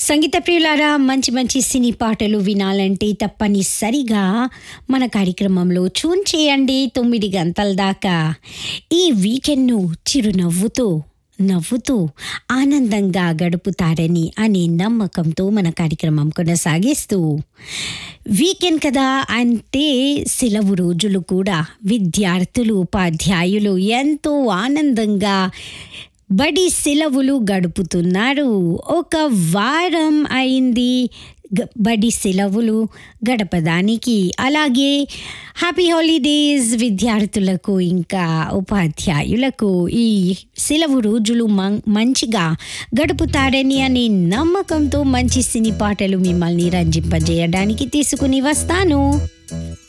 సంగీత ప్రియులారా మంచి మంచి సినీ పాటలు వినాలంటే తప్పనిసరిగా మన కార్యక్రమంలో చూన్ చేయండి తొమ్మిది గంటల దాకా ఈ వీకెండ్ను చిరునవ్వుతో నవ్వుతూ ఆనందంగా గడుపుతారని అనే నమ్మకంతో మన కార్యక్రమం కొనసాగిస్తూ వీకెండ్ కదా అంటే సెలవు రోజులు కూడా విద్యార్థులు ఉపాధ్యాయులు ఎంతో ఆనందంగా బడి సెలవులు గడుపుతున్నారు ఒక వారం అయింది గ- బడి సెలవులు గడపడానికి అలాగే హ్యాపీ హాలిడేస్ విద్యార్థులకు ఇంకా ఉపాధ్యాయులకు ఈ సెలవు రోజులు మం మంచిగా గడుపుతారని అనే నమ్మకంతో మంచి సినీ పాటలు మిమ్మల్ని రంజింపజేయడానికి తీసుకుని వస్తాను